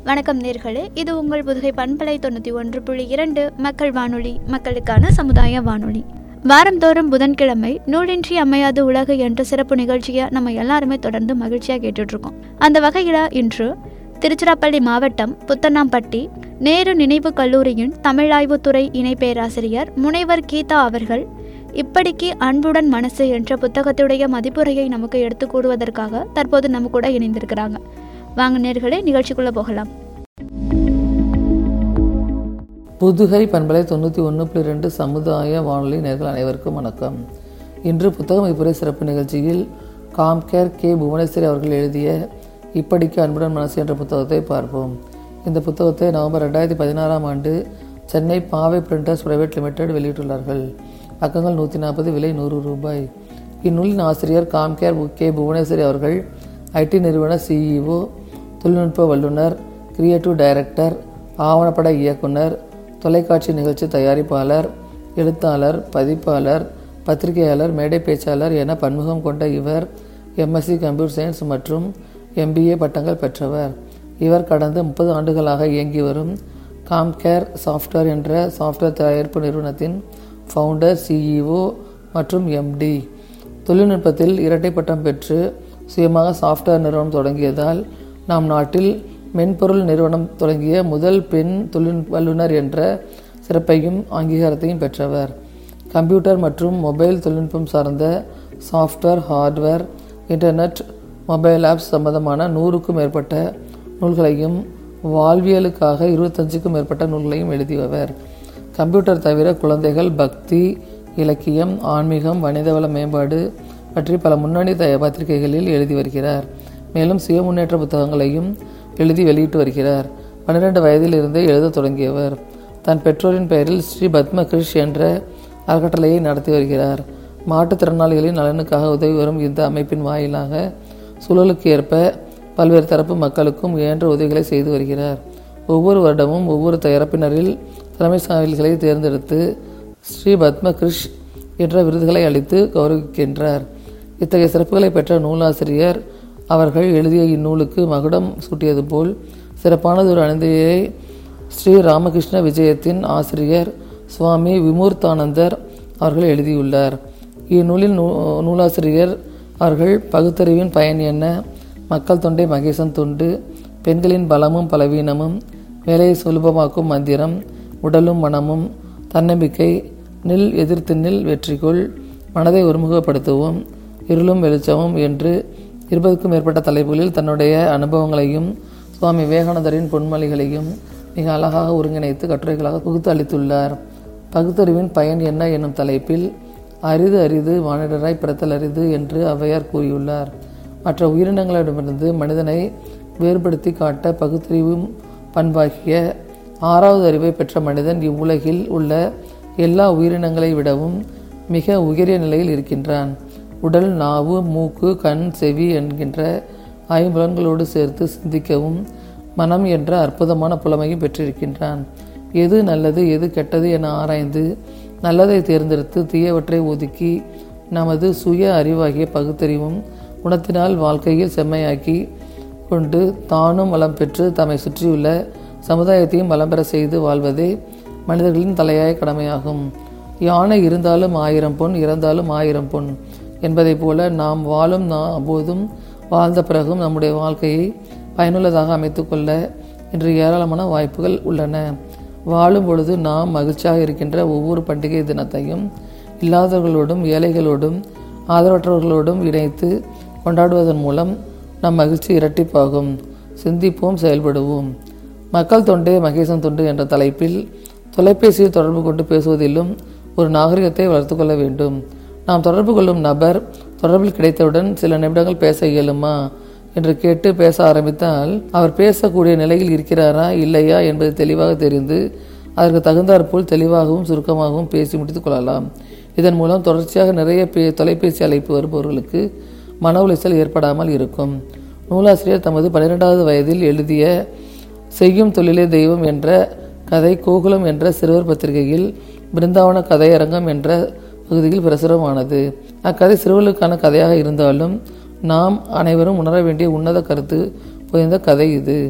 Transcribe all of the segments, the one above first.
வணக்கம் நேர்களே இது உங்கள் புதுகை பண்பலை தொண்ணூற்றி ஒன்று புள்ளி இரண்டு மக்கள் வானொலி மக்களுக்கான சமுதாய வானொலி வாரந்தோறும் புதன்கிழமை நூலின்றி அமையாது உலகு என்ற சிறப்பு நிகழ்ச்சியை நம்ம எல்லாருமே தொடர்ந்து மகிழ்ச்சியாக கேட்டுட்ருக்கோம் அந்த வகையில் இன்று திருச்சிராப்பள்ளி மாவட்டம் புத்தனாம்பட்டி நேரு நினைவு கல்லூரியின் தமிழாய்வுத்துறை இணை பேராசிரியர் முனைவர் கீதா அவர்கள் இப்படிக்கு அன்புடன் மனசு என்ற புத்தகத்துடைய மதிப்புரையை நமக்கு எடுத்து கூறுவதற்காக தற்போது நம்ம கூட இணைந்திருக்கிறாங்க வாங்க நேர்களே நிகழ்ச்சிக்குள்ளே போகலாம் புதுகை பண்பலை தொண்ணூற்றி ஒன்று புள்ளி ரெண்டு சமுதாய வானொலி நேர்கள் அனைவருக்கும் வணக்கம் இன்று புத்தக மதிப்புரை சிறப்பு நிகழ்ச்சியில் காம்கேர் கே புவனேஸ்வரி அவர்கள் எழுதிய இப்படிக்கு அன்புடன் மனசு என்ற புத்தகத்தை பார்ப்போம் இந்த புத்தகத்தை நவம்பர் ரெண்டாயிரத்தி பதினாறாம் ஆண்டு சென்னை பாவை பிரிண்டர்ஸ் பிரைவேட் லிமிடெட் வெளியிட்டுள்ளார்கள் பக்கங்கள் நூற்றி நாற்பது விலை நூறு ரூபாய் இந்நூலின் ஆசிரியர் காம்கேர் கே புவனேஸ்வரி அவர்கள் ஐடி நிறுவன சிஇஓ தொழில்நுட்ப வல்லுநர் கிரியேட்டிவ் டைரக்டர் ஆவணப்பட இயக்குனர் தொலைக்காட்சி நிகழ்ச்சி தயாரிப்பாளர் எழுத்தாளர் பதிப்பாளர் பத்திரிகையாளர் மேடை பேச்சாளர் என பன்முகம் கொண்ட இவர் எம்எஸ்சி கம்ப்யூட்டர் சயின்ஸ் மற்றும் எம்பிஏ பட்டங்கள் பெற்றவர் இவர் கடந்த முப்பது ஆண்டுகளாக இயங்கி வரும் காம்கேர் சாஃப்ட்வேர் என்ற சாஃப்ட்வேர் தயாரிப்பு நிறுவனத்தின் ஃபவுண்டர் சிஇஓ மற்றும் எம்டி தொழில்நுட்பத்தில் இரட்டை பட்டம் பெற்று சுயமாக சாஃப்ட்வேர் நிறுவனம் தொடங்கியதால் நம் நாட்டில் மென்பொருள் நிறுவனம் தொடங்கிய முதல் பெண் தொழில் வல்லுநர் என்ற சிறப்பையும் அங்கீகாரத்தையும் பெற்றவர் கம்ப்யூட்டர் மற்றும் மொபைல் தொழில்நுட்பம் சார்ந்த software hardware internet mobile apps சம்பந்தமான நூறுக்கும் மேற்பட்ட நூல்களையும் வாழ்வியலுக்காக இருபத்தஞ்சுக்கும் மேற்பட்ட நூல்களையும் எழுதியவர் கம்ப்யூட்டர் தவிர குழந்தைகள் பக்தி இலக்கியம் ஆன்மீகம் மனிதவள மேம்பாடு பற்றி பல முன்னணி த பத்திரிகைகளில் எழுதி வருகிறார் மேலும் சுய முன்னேற்ற புத்தகங்களையும் எழுதி வெளியிட்டு வருகிறார் பன்னிரெண்டு வயதில் இருந்தே எழுத தொடங்கியவர் தன் பெற்றோரின் பெயரில் ஸ்ரீ பத்ம கிருஷ் என்ற அறக்கட்டளையை நடத்தி வருகிறார் மாற்றுத்திறனாளிகளின் நலனுக்காக உதவி வரும் இந்த அமைப்பின் வாயிலாக சூழலுக்கு ஏற்ப பல்வேறு தரப்பு மக்களுக்கும் இயன்ற உதவிகளை செய்து வருகிறார் ஒவ்வொரு வருடமும் ஒவ்வொரு தரப்பினரில் தலைமை சாயல்களை தேர்ந்தெடுத்து ஸ்ரீ பத்ம கிருஷ் என்ற விருதுகளை அளித்து கௌரவிக்கின்றார் இத்தகைய சிறப்புகளை பெற்ற நூலாசிரியர் அவர்கள் எழுதிய இந்நூலுக்கு மகுடம் சூட்டியது போல் சிறப்பானதொரு அனுந்தையை ஸ்ரீ ராமகிருஷ்ண விஜயத்தின் ஆசிரியர் சுவாமி விமூர்த்தானந்தர் அவர்கள் எழுதியுள்ளார் இந்நூலின் நூ நூலாசிரியர் அவர்கள் பகுத்தறிவின் பயன் என்ன மக்கள் தொண்டை மகேசன் தொண்டு பெண்களின் பலமும் பலவீனமும் வேலையை சுலபமாக்கும் மந்திரம் உடலும் மனமும் தன்னம்பிக்கை நில் எதிர்த்து நில் வெற்றிக்குள் மனதை ஒருமுகப்படுத்துவோம் இருளும் வெளிச்சமும் என்று இருபதுக்கும் மேற்பட்ட தலைப்புகளில் தன்னுடைய அனுபவங்களையும் சுவாமி விவேகானந்தரின் பொன்மொழிகளையும் மிக அழகாக ஒருங்கிணைத்து கட்டுரைகளாக தொகுத்து அளித்துள்ளார் பகுத்தறிவின் பயன் என்ன என்னும் தலைப்பில் அரிது அரிது மானிடராய் பிறத்தல் அரிது என்று ஔவையார் கூறியுள்ளார் மற்ற உயிரினங்களிடமிருந்து மனிதனை வேறுபடுத்தி காட்ட பகுத்தறிவும் பண்பாகிய ஆறாவது அறிவை பெற்ற மனிதன் இவ்வுலகில் உள்ள எல்லா உயிரினங்களை விடவும் மிக உயரிய நிலையில் இருக்கின்றான் உடல் நாவு மூக்கு கண் செவி என்கின்ற ஐம்புலன்களோடு சேர்த்து சிந்திக்கவும் மனம் என்ற அற்புதமான புலமையும் பெற்றிருக்கின்றான் எது நல்லது எது கெட்டது என ஆராய்ந்து நல்லதை தேர்ந்தெடுத்து தீயவற்றை ஒதுக்கி நமது சுய அறிவாகிய பகுத்தறிவும் குணத்தினால் வாழ்க்கையில் செம்மையாக்கி கொண்டு தானும் வளம் பெற்று தம்மை சுற்றியுள்ள சமுதாயத்தையும் வளம் பெற செய்து வாழ்வதே மனிதர்களின் தலையாய கடமையாகும் யானை இருந்தாலும் ஆயிரம் பொன் இறந்தாலும் ஆயிரம் பொன் என்பதைப் போல நாம் வாழும் நா- போதும் வாழ்ந்த பிறகும் நம்முடைய வாழ்க்கையை பயனுள்ளதாக அமைத்துக்கொள்ள இன்று ஏராளமான வாய்ப்புகள் உள்ளன வாழும் பொழுது நாம் மகிழ்ச்சியாக இருக்கின்ற ஒவ்வொரு பண்டிகை தினத்தையும் இல்லாதவர்களோடும் ஏழைகளோடும் ஆதரவற்றவர்களோடும் இணைத்து கொண்டாடுவதன் மூலம் நம் மகிழ்ச்சி இரட்டிப்பாகும் சிந்திப்போம் செயல்படுவோம் மக்கள் தொண்டே மகேசன் தொண்டு என்ற தலைப்பில் தொலைபேசியில் தொடர்பு கொண்டு பேசுவதிலும் ஒரு நாகரிகத்தை வளர்த்துக் கொள்ள வேண்டும் நாம் தொடர்பு கொள்ளும் நபர் தொடர்பில் கிடைத்தவுடன் சில நிமிடங்கள் பேச இயலுமா என்று கேட்டு பேச ஆரம்பித்தால் அவர் பேசக்கூடிய நிலையில் இருக்கிறாரா இல்லையா என்பது தெளிவாக தெரிந்து அதற்கு தகுந்தாற்போல் தெளிவாகவும் சுருக்கமாகவும் பேசி முடித்துக் கொள்ளலாம் இதன் மூலம் தொடர்ச்சியாக நிறைய பே தொலைபேசி அழைப்பு வருபவர்களுக்கு மன உளைச்சல் ஏற்படாமல் இருக்கும் நூலாசிரியர் தமது பன்னிரெண்டாவது வயதில் எழுதிய செய்யும் தொழிலே தெய்வம் என்ற கதை கோகுலம் என்ற சிறுவர் பத்திரிகையில் பிருந்தாவன கதையரங்கம் என்ற பகுதியில் பிரசுரமானது அக்கதை சிறுவர்களுக்கான கதையாக இருந்தாலும் நாம் அனைவரும் உணர வேண்டிய உன்னத கருத்து புரிந்த கதை இது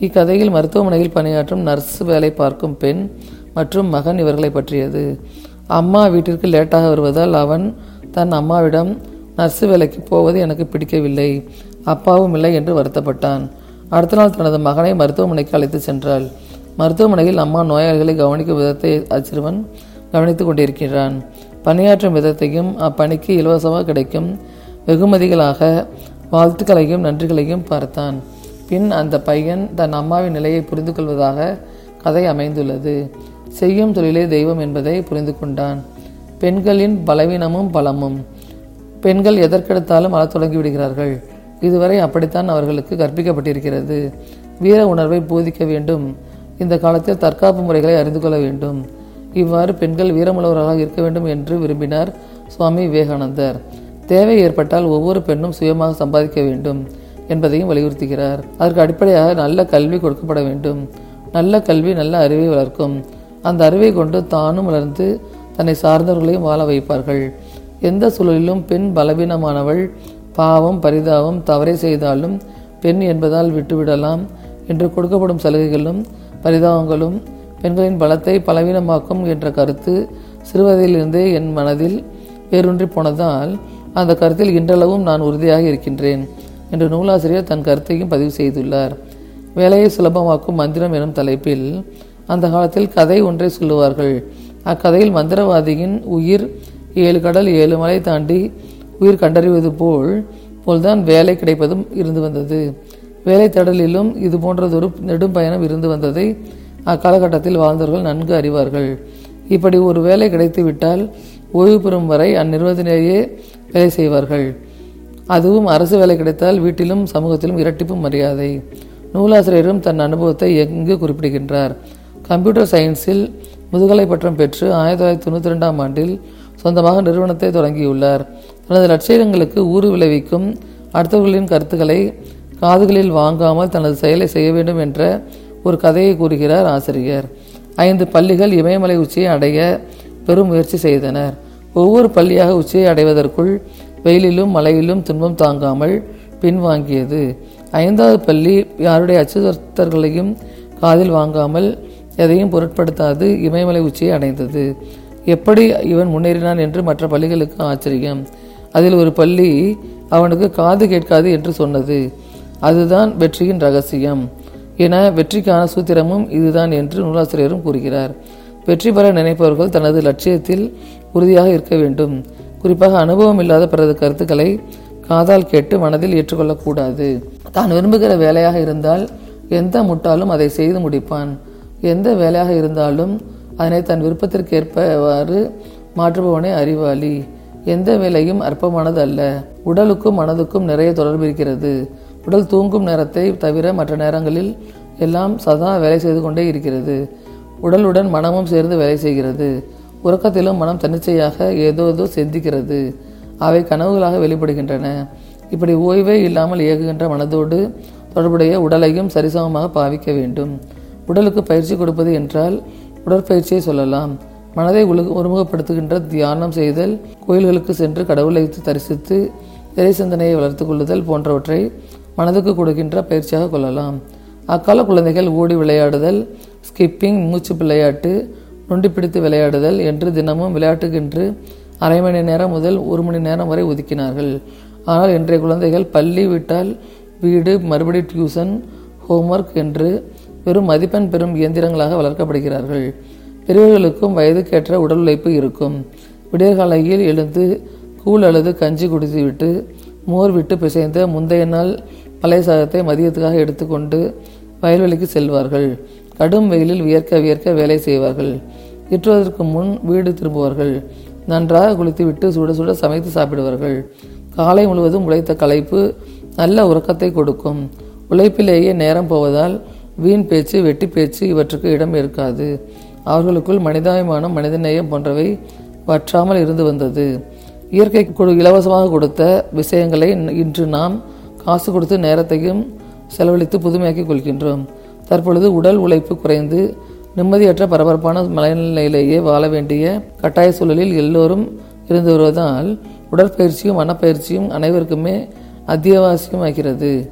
இக்கதையில் மருத்துவமனையில் பணியாற்றும் நர்ஸ் வேலை பார்க்கும் பெண் மற்றும் மகன் இவர்களை பற்றியது அம்மா வீட்டிற்கு லேட்டாக வருவதால் அவன் தன் அம்மாவிடம் நர்ஸு வேலைக்கு போவது எனக்கு பிடிக்கவில்லை அப்பாவும் இல்லை என்று வருத்தப்பட்டான் அடுத்த நாள் தனது மகனை மருத்துவமனைக்கு அழைத்து சென்றாள் மருத்துவமனையில் அம்மா நோயாளிகளை கவனிக்கும் விதத்தை அச்சிறுவன் கவனித்துக் கொண்டிருக்கிறான் பணியாற்றும் விதத்தையும் அப்பணிக்கு இலவசமாக கிடைக்கும் வெகுமதிகளாக வாழ்த்துக்களையும் நன்றிகளையும் பார்த்தான் பின் அந்த பையன் தன் அம்மாவின் நிலையை புரிந்து கொள்வதாக கதை அமைந்துள்ளது செய்யும் தொழிலே தெய்வம் என்பதை புரிந்து கொண்டான் பெண்களின் பலவீனமும் பலமும் பெண்கள் எதற்கெடுத்தாலும் அழத் தொடங்கி விடுகிறார்கள் இதுவரை அப்படித்தான் அவர்களுக்கு கற்பிக்கப்பட்டிருக்கிறது வீர உணர்வை போதிக்க வேண்டும் இந்த காலத்தில் தற்காப்பு முறைகளை அறிந்து கொள்ள வேண்டும் இவ்வாறு பெண்கள் வீரமுள்ளவர்களாக இருக்க வேண்டும் என்று விரும்பினார் சுவாமி விவேகானந்தர் தேவை ஏற்பட்டால் ஒவ்வொரு பெண்ணும் சுயமாக சம்பாதிக்க வேண்டும் என்பதையும் வலியுறுத்துகிறார் அதற்கு அடிப்படையாக நல்ல கல்வி கொடுக்கப்பட வேண்டும் நல்ல கல்வி நல்ல அறிவை வளர்க்கும் அந்த அறிவை கொண்டு தானும் வளர்ந்து தன்னை சார்ந்தவர்களையும் வாழ வைப்பார்கள் எந்த சூழலிலும் பெண் பலவீனமானவள் பாவம் பரிதாபம் தவறை செய்தாலும் பெண் என்பதால் விட்டுவிடலாம் என்று கொடுக்கப்படும் சலுகைகளும் பரிதாபங்களும் பெண்களின் பலத்தை பலவீனமாக்கும் என்ற கருத்து சிறுவயதிலிருந்தே என் மனதில் வேரூன்றி போனதால் அந்த கருத்தில் இன்றளவும் நான் உறுதியாக இருக்கின்றேன் என்று நூலாசிரியர் தன் கருத்தையும் பதிவு செய்துள்ளார் வேலையை சுலபமாக்கும் மந்திரம் எனும் தலைப்பில் அந்த காலத்தில் கதை ஒன்றை சொல்லுவார்கள் அக்கதையில் மந்திரவாதியின் உயிர் ஏழு கடல் ஏழு மலை தாண்டி உயிர் கண்டறிவது போல் போல்தான் வேலை கிடைப்பதும் இருந்து வந்தது வேலை தேடலிலும் இது போன்றதொரு நெடும் பயணம் இருந்து வந்ததை அக்காலகட்டத்தில் வாழ்ந்தவர்கள் நன்கு அறிவார்கள் இப்படி ஒரு வேலை கிடைத்துவிட்டால் ஓய்வு பெறும் வரை அந்நிறுவனத்திலேயே வேலை செய்வார்கள் அதுவும் அரசு வேலை கிடைத்தால் வீட்டிலும் சமூகத்திலும் இரட்டிப்பு மரியாதை நூலாசிரியரும் தன் அனுபவத்தை எங்கு குறிப்பிடுகின்றார் கம்ப்யூட்டர் சயின்ஸில் முதுகலை பட்டம் பெற்று ஆயிரத்தி தொள்ளாயிரத்தி தொண்ணூற்றி ரெண்டாம் ஆண்டில் சொந்தமாக நிறுவனத்தை தொடங்கியுள்ளார் தனது லட்சியங்களுக்கு ஊறு விளைவிக்கும் அடுத்தவர்களின் கருத்துக்களை காதுகளில் வாங்காமல் தனது செயலை செய்ய வேண்டும் என்ற ஒரு கதையை கூறுகிறார் ஆசிரியர் ஐந்து பள்ளிகள் இமயமலை உச்சியை அடைய பெரும் முயற்சி செய்தனர் ஒவ்வொரு பள்ளியாக உச்சியை அடைவதற்குள் வெயிலிலும் மழையிலும் துன்பம் தாங்காமல் பின்வாங்கியது ஐந்தாவது பள்ளி யாருடைய அச்சுறுத்தல்களையும் காதில் வாங்காமல் எதையும் பொருட்படுத்தாது இமயமலை உச்சியை அடைந்தது எப்படி இவன் முன்னேறினான் என்று மற்ற பள்ளிகளுக்கு ஆச்சரியம் அதில் ஒரு பள்ளி அவனுக்கு காது கேட்காது என்று சொன்னது அதுதான் வெற்றியின் ரகசியம் என வெற்றிக்கான சூத்திரமும் இதுதான் என்று நூலாசிரியரும் கூறுகிறார் வெற்றி பெற நினைப்பவர்கள் தனது லட்சியத்தில் உறுதியாக இருக்க வேண்டும் குறிப்பாக அனுபவம் இல்லாத பிறகு கருத்துக்களை காதால் கேட்டு மனதில் ஏற்றுக்கொள்ளக்கூடாது தான் விரும்புகிற வேலையாக இருந்தால் எந்த முட்டாலும் அதை செய்து முடிப்பான் எந்த வேலையாக இருந்தாலும் அதனை தன் விருப்பத்திற்கேற்பவாறு மாற்றுபவனே அறிவாளி எந்த வேலையும் அற்பமானது அல்ல உடலுக்கும் மனதுக்கும் நிறைய தொடர்பு இருக்கிறது உடல் தூங்கும் நேரத்தை தவிர மற்ற நேரங்களில் எல்லாம் சதா வேலை செய்து கொண்டே இருக்கிறது உடலுடன் மனமும் சேர்ந்து வேலை செய்கிறது உறக்கத்திலும் மனம் தன்னிச்சையாக ஏதோ ஏதோ சிந்திக்கிறது அவை கனவுகளாக வெளிப்படுகின்றன இப்படி ஓய்வே இல்லாமல் இயங்குகின்ற மனதோடு தொடர்புடைய உடலையும் சரிசமமாக பாவிக்க வேண்டும் உடலுக்கு பயிற்சி கொடுப்பது என்றால் உடற்பயிற்சியை சொல்லலாம் மனதை உலக ஒருமுகப்படுத்துகின்ற தியானம் செய்தல் கோயில்களுக்கு சென்று கடவுளை தரிசித்து இறை சிந்தனையை வளர்த்து கொள்ளுதல் போன்றவற்றை மனதுக்கு கொடுக்கின்ற பயிற்சியாக கொள்ளலாம் அக்கால குழந்தைகள் ஓடி விளையாடுதல் ஸ்கிப்பிங் மூச்சு விளையாட்டு நொண்டி பிடித்து விளையாடுதல் என்று தினமும் விளையாட்டுக்கென்று அரை மணி நேரம் முதல் ஒரு மணி நேரம் வரை ஒதுக்கினார்கள் ஆனால் இன்றைய குழந்தைகள் பள்ளி விட்டால் வீடு மறுபடி டியூஷன் ஹோம்ஒர்க் என்று வெறும் மதிப்பெண் பெறும் இயந்திரங்களாக வளர்க்கப்படுகிறார்கள் பெரியவர்களுக்கும் வயதுக்கேற்ற உடல் உழைப்பு இருக்கும் விடியற்காலையில் எழுந்து கூழ் அல்லது கஞ்சி குடித்துவிட்டு மோர் விட்டு பிசைந்த முந்தைய நாள் பழைய சாதத்தை மதியத்துக்காக எடுத்துக்கொண்டு வயல்வெளிக்கு செல்வார்கள் கடும் வெயிலில் வியர்க்க வியர்க்க வேலை செய்வார்கள் இற்றுவதற்கு முன் வீடு திரும்புவார்கள் நன்றாக குளித்துவிட்டு சுட சுட சமைத்து சாப்பிடுவார்கள் காலை முழுவதும் உழைத்த களைப்பு நல்ல உறக்கத்தை கொடுக்கும் உழைப்பிலேயே நேரம் போவதால் வீண் பேச்சு வெட்டி பேச்சு இவற்றுக்கு இடம் இருக்காது அவர்களுக்குள் மனிதாபிமானம் மனிதநேயம் போன்றவை வற்றாமல் இருந்து வந்தது இயற்கை கொடு இலவசமாக கொடுத்த விஷயங்களை இன்று நாம் காசு கொடுத்து நேரத்தையும் செலவழித்து புதுமையாக்கிக் கொள்கின்றோம் தற்பொழுது உடல் உழைப்பு குறைந்து நிம்மதியற்ற பரபரப்பான மனநிலையிலேயே வாழ வேண்டிய கட்டாய சூழலில் எல்லோரும் இருந்து வருவதால் உடற்பயிற்சியும் மனப்பயிற்சியும் அனைவருக்குமே அத்தியாவசியமாகிறது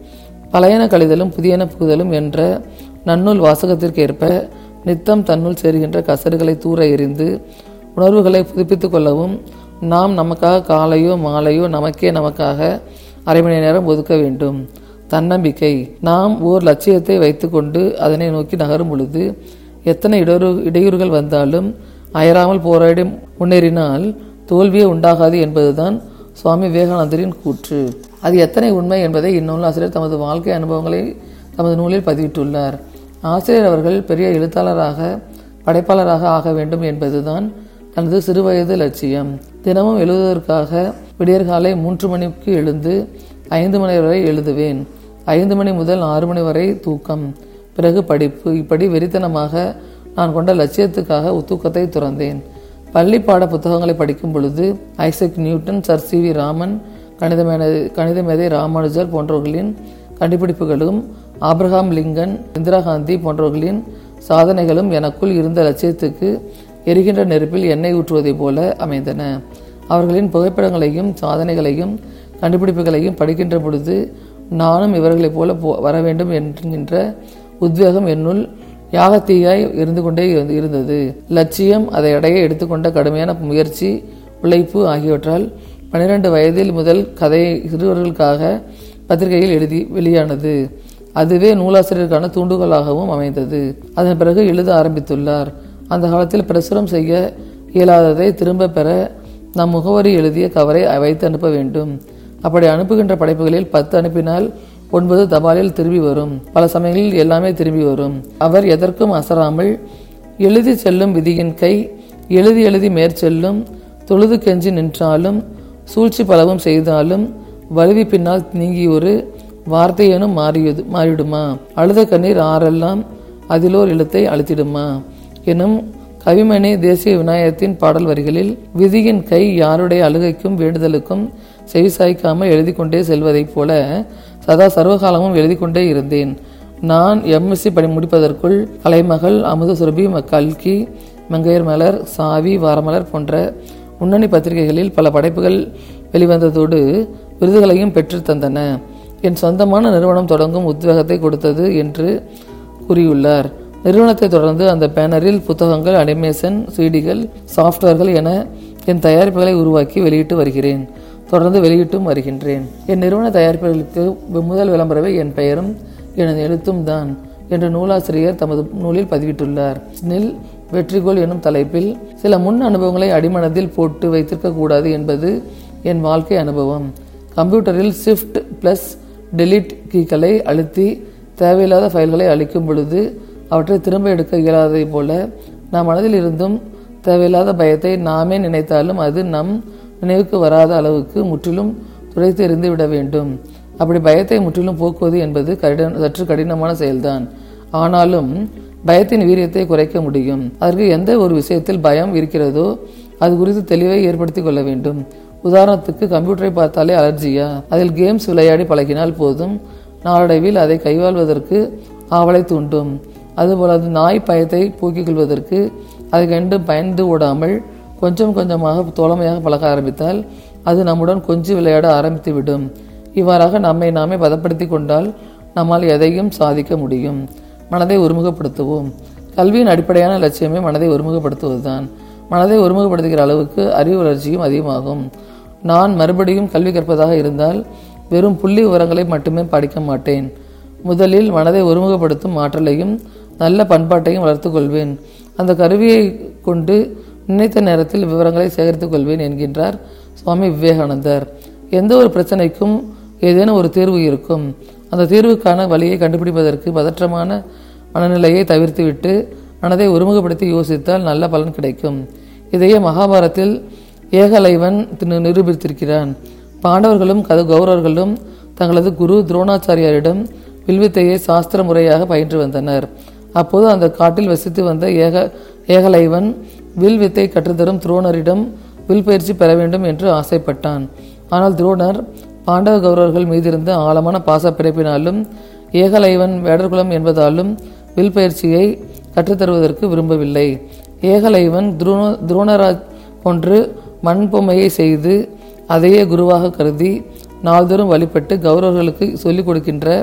பழையன கழிதலும் புதியன புகுதலும் என்ற நன்னூல் வாசகத்திற்கேற்ப நித்தம் தன்னுள் சேருகின்ற கசடுகளை தூர எறிந்து உணர்வுகளை புதுப்பித்துக் கொள்ளவும் நாம் நமக்காக காலையோ மாலையோ நமக்கே நமக்காக அரை மணி நேரம் ஒதுக்க வேண்டும் தன்னம்பிக்கை நாம் ஓர் லட்சியத்தை வைத்துக்கொண்டு அதனை நோக்கி நகரும் பொழுது எத்தனை இடையூறு இடையூறுகள் வந்தாலும் அயராமல் போராடி முன்னேறினால் தோல்வியே உண்டாகாது என்பதுதான் சுவாமி விவேகானந்தரின் கூற்று அது எத்தனை உண்மை என்பதை இந்நூல் ஆசிரியர் தமது வாழ்க்கை அனுபவங்களை தமது நூலில் பதிவிட்டுள்ளார் ஆசிரியர் அவர்கள் பெரிய எழுத்தாளராக படைப்பாளராக ஆக வேண்டும் என்பதுதான் தனது சிறுவயது லட்சியம் தினமும் எழுதுவதற்காக விடியற்காலை மூன்று மணிக்கு எழுந்து ஐந்து மணி வரை எழுதுவேன் ஐந்து மணி முதல் ஆறு மணி வரை தூக்கம் பிறகு படிப்பு இப்படி வெறித்தனமாக நான் கொண்ட லட்சியத்துக்காக தூக்கத்தை துறந்தேன் பள்ளி பாட புத்தகங்களை படிக்கும் பொழுது Isaac Newton sir C V Raman கணித மேதை கணித மேதை ராமானுஜர் போன்றவர்களின் கண்டுபிடிப்புகளும் ஆப்ரஹாம் லிங்கன் இந்திரா காந்தி போன்றவர்களின் சாதனைகளும் எனக்குள் இருந்த லட்சியத்துக்கு எரிகின்ற நெருப்பில் எண்ணெய் ஊற்றுவதைப் போல அமைந்தன அவர்களின் புகைப்படங்களையும் சாதனைகளையும் கண்டுபிடிப்புகளையும் படிக்கின்ற பொழுது நானும் இவர்களைப் போல போ வர வேண்டும் என்கின்ற உத்வேகம் என்னுள் யாகத்தீயாய் இருந்து கொண்டே இருந்து- இருந்தது லட்சியம் அதை அடைய எடுத்துக்கொண்ட கடுமையான முயற்சி உழைப்பு ஆகியவற்றால் பன்னிரண்டு வயதில் முதல் கதை சிறுவர்களுக்காக பத்திரிகையில் எழுதி வெளியானது அதுவே நூலாசிரியருக்கான தூண்டுகோலாகவும் அமைந்தது அதன் பிறகு எழுத ஆரம்பித்துள்ளார் அந்த காலத்தில் பிரசுரம் செய்ய இயலாததை திரும்ப பெற நம் முகவரி எழுதிய கவரை வைத்து அனுப்ப வேண்டும் அப்படி அனுப்புகின்ற படைப்புகளில் பத்து அனுப்பினால் ஒன்பது தபாலில் திரும்பி வரும் பல சமயங்களில் எல்லாமே திரும்பி வரும் அவர் எதற்கும் அசராமல் எழுதி செல்லும் விதியின் கை எழுதி எழுதி மேற்செல்லும் தொழுது கெஞ்சி நின்றாலும் சூழ்ச்சி பலவும் செய்தாலும் வலுவி பின்னால் நீங்கி ஒரு வார்த்தையேனும் மாறியது மாறிடுமா அழுத கண்ணீர் ஆறெல்லாம் அதிலோர் எழுத்தை அழுத்திடுமா எனும் கவிமணி தேசிய விநாயகத்தின் பாடல் வரிகளில் விதியின் கை யாருடைய அழுகைக்கும் வேண்டுதலுக்கும் செவிசாய்க்காமல் எழுதி கொண்டே செல்வதைப் போல சதா சர்வகாலமும் எழுதி கொண்டே இருந்தேன் நான் எம்எஸ்சி படி முடிப்பதற்குள் கலைமகள் அமுத சுரபி ம- கல்கி மங்கையர் மலர் சாவி வாரமலர் போன்ற முன்னணி பத்திரிகைகளில் பல படைப்புகள் வெளிவந்ததோடு விருதுகளையும் பெற்றுத் தந்தன என் சொந்தமான நிறுவனம் தொடங்கும் உத்வேகத்தை கொடுத்தது என்று கூறியுள்ளார் நிறுவனத்தை தொடர்ந்து அந்த பேனரில் புத்தகங்கள் அனிமேஷன் சிடிகள் சாஃப்ட்வேர்கள் என என் தயாரிப்புகளை உருவாக்கி வெளியிட்டு வருகிறேன் தொடர்ந்து வெளியிட்டும் வருகின்றேன் என் நிறுவன தயாரிப்புகளுக்கு முதல் விளம்பரமே என் பெயரும் எனது எழுத்தும் தான் என்று நூலாசிரியர் தமது நூலில் பதிவிட்டுள்ளார் நில் வெற்றிகோள் எனும் தலைப்பில் சில முன் அனுபவங்களை அடிமனதில் போட்டு வைத்திருக்க கூடாது என்பது என் வாழ்க்கை அனுபவம் கம்ப்யூட்டரில் ஷிஃப்ட் ப்ளஸ் டெலீட் கீக்களை அழுத்தி தேவையில்லாத ஃபைல்களை அழிக்கும் பொழுது அவற்றை திரும்ப எடுக்க இயலாததைப் போல நம் மனதில் இருந்தும் தேவையில்லாத பயத்தை நாமே நினைத்தாலும் அது நம் நினைவுக்கு வராத அளவுக்கு முற்றிலும் துடைத்து எறிந்து விட வேண்டும் அப்படி பயத்தை முற்றிலும் போக்குவது என்பது கடின சற்று கடினமான செயல்தான் ஆனாலும் பயத்தின் வீரியத்தை குறைக்க முடியும் அதற்கு எந்த ஒரு விஷயத்தில் பயம் இருக்கிறதோ அது குறித்து தெளிவை ஏற்படுத்திக் கொள்ள வேண்டும் உதாரணத்துக்கு கம்ப்யூட்டரை பார்த்தாலே அலர்ஜியா அதில் கேம்ஸ் விளையாடி பழகினால் போதும் நாளடைவில் அதை கைவாழ்வதற்கு ஆவலை தூண்டும் அதுபோல அது நாய் பயத்தை போக்கிக் கொள்வதற்கு அதை கண்டு பயந்து ஓடாமல் கொஞ்சம் கொஞ்சமாக தோழமையாக பழக ஆரம்பித்தால் அது நம்முடன் கொஞ்சி விளையாட ஆரம்பித்து விடும் இவ்வாறாக நம்மை நாமே பதப்படுத்தி கொண்டால் நம்மால் எதையும் சாதிக்க முடியும் மனதை ஒருமுகப்படுத்துவோம் கல்வியின் அடிப்படையான லட்சியமே மனதை ஒருமுகப்படுத்துவதுதான் மனதை ஒருமுகப்படுத்துகிற அளவுக்கு அறிவு வளர்ச்சியும் அதிகமாகும் நான் மறுபடியும் கல்வி கற்பதாக இருந்தால் வெறும் புள்ளி விவரங்களை மட்டுமே படிக்க மாட்டேன் முதலில் மனதை ஒருமுகப்படுத்தும் ஆற்றலையும் நல்ல பண்பாட்டையும் வளர்த்துக் கொள்வேன் அந்த கருவியை கொண்டு நினைத்த நேரத்தில் விவரங்களை சேகரித்துக் கொள்வேன் என்கின்றார் சுவாமி விவேகானந்தர் எந்த ஒரு பிரச்சனைக்கும் ஏதேனும் ஒரு தீர்வு இருக்கும் அந்த தீர்வுக்கான வழியை கண்டுபிடிப்பதற்கு பதற்றமான மனநிலையை தவிர்த்துவிட்டு மனதை ஒருமுகப்படுத்தி யோசித்தால் நல்ல பலன் கிடைக்கும் இதையே மகாபாரத்தில் ஏகலைவன் திரு- நிரூபித்திருக்கிறான் பாண்டவர்களும் கது கௌரவர்களும் தங்களது குரு துரோணாச்சாரியாரிடம் வில்வித்தையை சாஸ்திர முறையாக பயின்று வந்தனர் அப்போது அந்த காட்டில் வசித்து வந்த ஏக ஏகலைவன் வில் வித்தை கற்றுத்தரும் துரோணரிடம் வில் பயிற்சி பெற வேண்டும் என்று ஆசைப்பட்டான் ஆனால் துரோணர் பாண்டவ கௌரவர்கள் மீதிருந்த ஆழமான பாசப்பிடிப்பினாலும் ஏகலைவன் வேடர்குலம் என்பதாலும் வில் பயிற்சியை கற்றுத்தருவதற்கு விரும்பவில்லை ஏகலைவன் துரோண துரோணராஜ் போன்று மண் பொம்மையை செய்து அதையே குருவாக கருதி நாள்தோறும் வழிபட்டு கௌரவர்களுக்கு சொல்லிக் கொடுக்கின்ற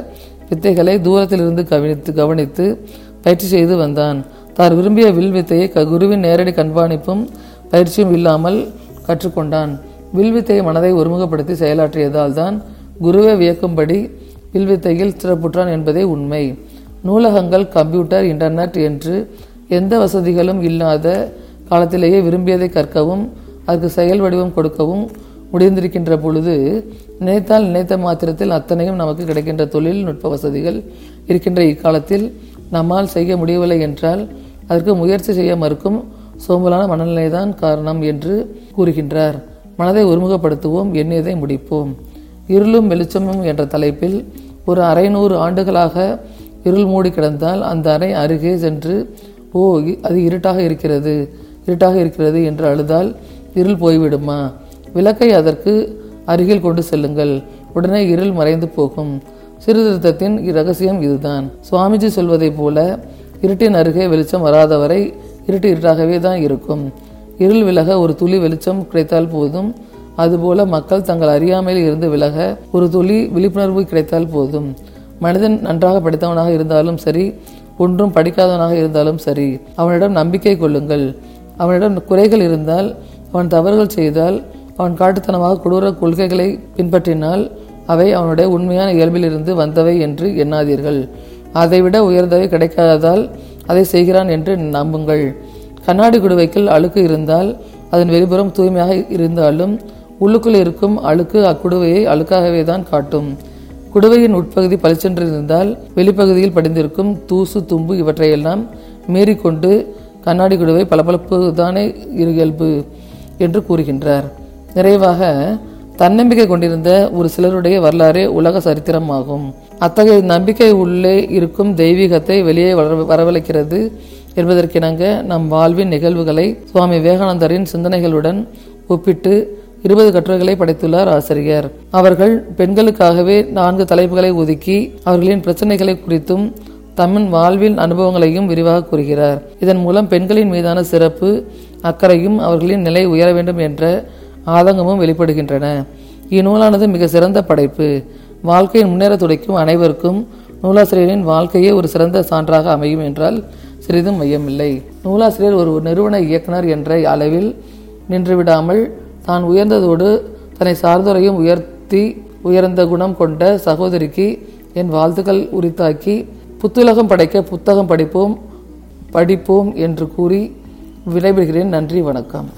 வித்தைகளை தூரத்திலிருந்து கவனித்து கவனித்து பயிற்சி செய்து வந்தான் தான் விரும்பிய வில் வித்தையை க- குருவின் நேரடி கண்காணிப்பும் பயிற்சியும் இல்லாமல் கற்றுக்கொண்டான் வில் வித்தையை மனதை ஒருமுகப்படுத்தி செயலாற்றியதால் தான் குருவை வியக்கும்படி வில் வித்தையில் சிறப்புற்றான் என்பதே உண்மை நூலகங்கள் கம்ப்யூட்டர் இன்டர்நெட் என்று எந்த வசதிகளும் இல்லாத காலத்திலேயே விரும்பியதை கற்கவும் அதற்கு செயல் வடிவம் கொடுக்கவும் முடிந்திருக்கின்ற பொழுது நினைத்தால் நினைத்த மாத்திரத்தில் அத்தனையும் நமக்கு கிடைக்கின்ற தொழில்நுட்ப வசதிகள் இருக்கின்ற இக்காலத்தில் நம்மால் செய்ய முடியவில்லை என்றால் அதற்கு முயற்சி செய்ய மறுக்கும் சோம்பலான மனநிலைதான் காரணம் என்று கூறுகின்றார் மனதை ஒருமுகப்படுத்துவோம் எண்ணியதை முடிப்போம் இருளும் வெளிச்சமும் என்ற தலைப்பில் ஒரு அரை நூறு ஆண்டுகளாக இருள் மூடி கிடந்தால் அந்த அறை அருகே சென்று ஓ இ- அது இருட்டாக இருக்கிறது இருட்டாக இருக்கிறது என்று அழுதால் இருள் போய்விடுமா விளக்கை அதற்கு அருகில் கொண்டு செல்லுங்கள் உடனே இருள் மறைந்து போகும் சீர்திருத்தத்தின் ரகசியம் இதுதான் சுவாமிஜி சொல்வதைப் போல இருட்டின் அருகே வெளிச்சம் வராதவரை இருட்டு இருட்டாகவே தான் இருக்கும் இருள் விலக ஒரு துளி வெளிச்சம் கிடைத்தால் போதும் அதுபோல மக்கள் தங்கள் அறியாமையில் இருந்து விலக ஒரு துளி விழிப்புணர்வு கிடைத்தால் போதும் மனிதன் நன்றாக படித்தவனாக இருந்தாலும் சரி ஒன்றும் படிக்காதவனாக இருந்தாலும் சரி அவனிடம் நம்பிக்கை கொள்ளுங்கள் அவனிடம் குறைகள் இருந்தால் அவன் தவறுகள் செய்தால் அவன் காட்டுத்தனமாக கொடூர கொள்கைகளை பின்பற்றினால் அவை அவனுடைய உண்மையான இயல்பிலிருந்து வந்தவை என்று எண்ணாதீர்கள் அதைவிட உயர்ந்தவை கிடைக்காததால் அதை செய்கிறான் என்று நம்புங்கள் கண்ணாடி குடுவைக்குள் அழுக்கு இருந்தால் அதன் வெளிப்புறம் தூய்மையாக இருந்தாலும் உள்ளுக்குள் இருக்கும் அழுக்கு அக்குடுவையை அழுக்காகவே தான் காட்டும் குடுவையின் உட்பகுதி பளிச்சென்று இருந்தால் வெளிப்பகுதியில் படிந்திருக்கும் தூசு தும்பு இவற்றையெல்லாம் மீறிக்கொண்டு கண்ணாடி குடுவை பளபளப்பு தானே இயல்பு என்று கூறுகின்றார் நிறைவாக தன்னம்பிக்கை கொண்டிருந்த ஒரு சிலருடைய வரலாறே உலக சரித்திரமாகும் அத்தகைய நம்பிக்கை உள்ளே இருக்கும் தெய்வீகத்தை வெளியே வர- வரவழைக்கிறது என்பதற்கிணங்க நம் வாழ்வின் நிகழ்வுகளை சுவாமி விவேகானந்தரின் சிந்தனைகளுடன் ஒப்பிட்டு இருபது கட்டுரைகளை படைத்துள்ளார் ஆசிரியர் அவர்கள் பெண்களுக்காகவே நான்கு தலைப்புகளை ஒதுக்கி அவர்களின் பிரச்சனைகளை குறித்தும் தம்மின் வாழ்வின் அனுபவங்களையும் விரிவாக கூறுகிறார் இதன் மூலம் பெண்களின் மீதான சிறப்பு அக்கறையும் அவர்களின் நிலை உயர வேண்டும் என்ற ஆதங்கமும் வெளிப்படுகின்றன இந்நூலானது மிக சிறந்த படைப்பு வாழ்க்கையின் முன்னேற துடைக்கும் அனைவருக்கும் நூலாசிரியரின் வாழ்க்கையே ஒரு சிறந்த சான்றாக அமையும் என்றால் சிறிதும் மையமில்லை நூலாசிரியர் ஒரு நிறுவன இயக்குனர் என்ற அளவில் நின்றுவிடாமல் தான் உயர்ந்ததோடு தன்னை சார்ந்தோரையும் உயர்த்தி உயர்ந்த குணம் கொண்ட சகோதரிக்கு என் வாழ்த்துக்கள் உரித்தாக்கி புத்துலகம் படைக்க புத்தகம் படிப்போம் படிப்போம் என்று கூறி விடைபெறுகிறேன் நன்றி வணக்கம்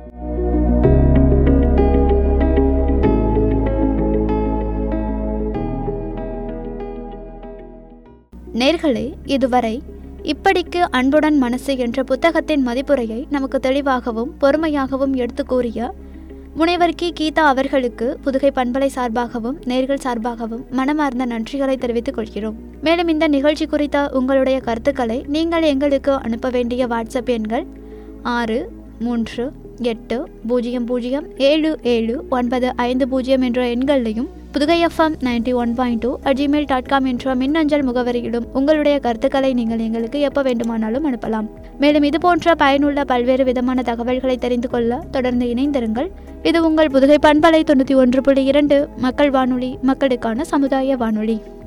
நேர்களே இதுவரை இப்படிக்கு அன்புடன் மனசு என்ற புத்தகத்தின் மதிப்புரையை நமக்கு தெளிவாகவும் பொறுமையாகவும் எடுத்து கூறிய முனைவர் கி கீதா அவர்களுக்கு புதுகை பண்பலை சார்பாகவும் நேர்கள் சார்பாகவும் மனமார்ந்த நன்றிகளை தெரிவித்துக் கொள்கிறோம் மேலும் இந்த நிகழ்ச்சி குறித்த உங்களுடைய கருத்துக்களை நீங்கள் எங்களுக்கு அனுப்ப வேண்டிய வாட்ஸ்அப் எண்கள் ஆறு மூன்று எட்டு பூஜ்ஜியம் பூஜ்ஜியம் ஏழு ஏழு ஒன்பது ஐந்து பூஜ்ஜியம் என்ற எண்களையும் Pudugai FM ninety one point two at Gmail dot com என்ற மின்னஞ்சல் முகவரியிலும் உங்களுடைய கருத்துக்களை நீங்கள் எங்களுக்கு எப்போ வேண்டுமானாலும் அனுப்பலாம் மேலும் இது போன்ற பயனுள்ள பல்வேறு விதமான தகவல்களை தெரிந்து கொள்ள தொடர்ந்து இணைந்திருங்கள் இது உங்கள் புதுகை பண்பலை தொண்ணூற்றி ஒன்று புள்ளி இரண்டு மக்கள் வானொலி மக்களுக்கான சமுதாய வானொலி